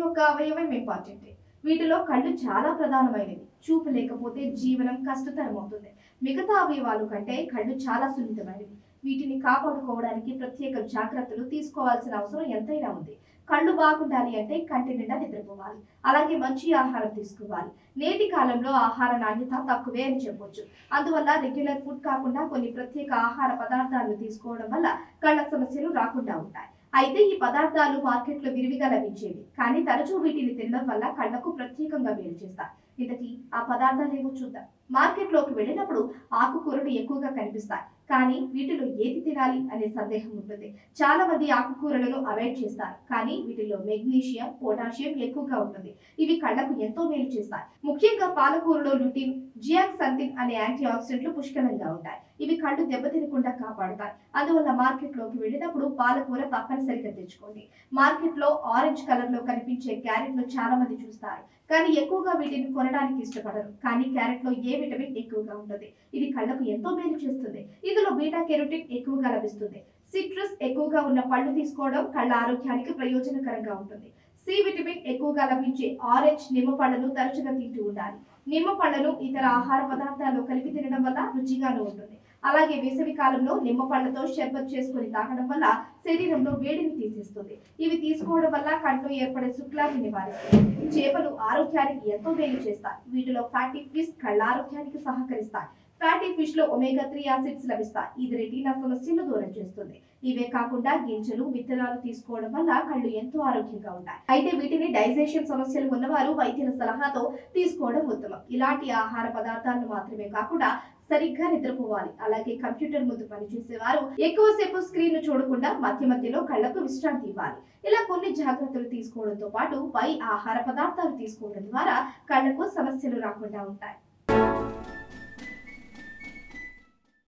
ఒక్క అవయవం ఇంపార్టెంట్ వీటిలో కళ్ళు చాలా ప్రధానమైనవి చూపు లేకపోతే జీవనం కష్టతరం అవుతుంది మిగతా అవయవాలు కంటే కళ్ళు చాలా సున్నితమైనవి వీటిని కాపాడుకోవడానికి ప్రత్యేక జాగ్రత్తలు తీసుకోవాల్సిన అవసరం ఎంతైనా ఉంది కళ్ళు బాగుండాలి అంటే కంటి నిండా నిద్రపోవాలి అలాగే మంచి ఆహారం తీసుకోవాలి నేటి కాలంలో ఆహార నాణ్యత తక్కువే అని చెప్పొచ్చు అందువల్ల రెగ్యులర్ ఫుడ్ కాకుండా కొన్ని ప్రత్యేక ఆహార పదార్థాలను తీసుకోవడం వల్ల కళ్ళ సమస్యలు రాకుండా ఉంటాయి అయితే ఈ పదార్థాలు మార్కెట్లో విరివిగా లభించేవి కానీ తరచూ వీటిని తినడం వల్ల కళ్ళకు ప్రత్యేకంగా వేలు చేస్తాయి ఇంతకీ ఆ పదార్థాలు ఏవో చూద్దాం మార్కెట్లోకి వెళ్ళినప్పుడు ఆకుకూరలు ఎక్కువగా కనిపిస్తాయి కానీ వీటిలో ఏది తినాలి అనే సందేహం ఉంటుంది చాలా మంది ఆకుకూరలను అవాయిడ్ చేస్తారు కానీ వీటిలో మెగ్నీషియం పొటాషియం ఎక్కువగా ఉంటుంది ఇవి కళ్ళకు ఎంతో మేలు చేస్తాయి ముఖ్యంగా పాలకూరలో లుటిన్ జియాక్సంతిన్ అనే యాంటీ ఆక్సిడెంట్లు పుష్కలంగా ఉంటాయి ఇవి కళ్ళు దెబ్బతినకుండా కాపాడుతాయి అందువల్ల మార్కెట్ లోకి వెళ్ళినప్పుడు పాలకూర తప్పనిసరిగా తెచ్చుకోండి మార్కెట్ లో ఆరెంజ్ కలర్ లో కనిపించే క్యారెట్ ను చాలా మంది చూస్తారు కానీ ఎక్కువగా వీటిని కొనడానికి ఇష్టపడరు కానీ క్యారెట్ లో ఏ విటమిన్ ఎక్కువగా ఉంటుంది ఇది కళ్ళకు ఎంతో మేలు చేస్తుంది ఇందులో బీటా కెరోటిన్ ఎక్కువగా లభిస్తుంది సిట్రస్ ఎక్కువగా ఉన్న పళ్ళు తీసుకోవడం కళ్ళ ఆరోగ్యానికి ప్రయోజనకరంగా ఉంటుంది సి విటమిన్ ఎక్కువగా లభించే ఆరెంజ్ నిమ్మ పళ్ళను తరచుగా తింటూ ఉండాలి నిమ్మ పళ్ళను ఇతర ఆహార పదార్థాల్లో కలిపి తినడం వల్ల రుచిగాను ఉంటుంది అలాగే వేసవి కాలంలో నిమ్మ పళ్ళతో షర్బత్ చేసుకొని తాగడం వల్ల శరీరంలో వేడిని తీసేస్తుంది ఇవి తీసుకోవడం వల్ల కంట్లో ఏర్పడే శుక్లాన్ని నివారిస్తుంది చేపలు ఆరోగ్యానికి ఎంతో మేలు చేస్తాయి వీటిలో ఫ్యాటీ ఫిష్ కళ్ళ ఆరోగ్యానికి సహకరిస్తాయి ఫ్యాటీ ఫిష్ లో ఒమేగా త్రీ యాసిడ్స్ లభిస్తాయి ఇది రెటీనా సమస్యలను దూరం చేస్తుంది ఇవే కాకుండా గింజలు విత్తనాలు తీసుకోవడం వల్ల కళ్ళు ఎంతో ఆరోగ్యంగా ఉంటాయి అయితే వీటిని డైజెషన్ సమస్యలు ఉన్నవారు వైద్యుల సలహాతో తీసుకోవడం ఉత్తమం ఇలాంటి ఆహార పదార్థాలను మాత్రమే కాకుండా సరిగ్గా నిద్రపోవాలి అలాగే కంప్యూటర్ ముందు పనిచేసేవారు ఎక్కువసేపు స్క్రీన్ ను చూడకుండా మధ్య మధ్యలో కళ్ళకు విశ్రాంతి ఇవ్వాలి ఇలా కొన్ని జాగ్రత్తలు తీసుకోవడంతో పాటు పై ఆహార పదార్థాలు తీసుకోవడం ద్వారా కళ్ళకు సమస్యలు రాకుండా ఉంటాయి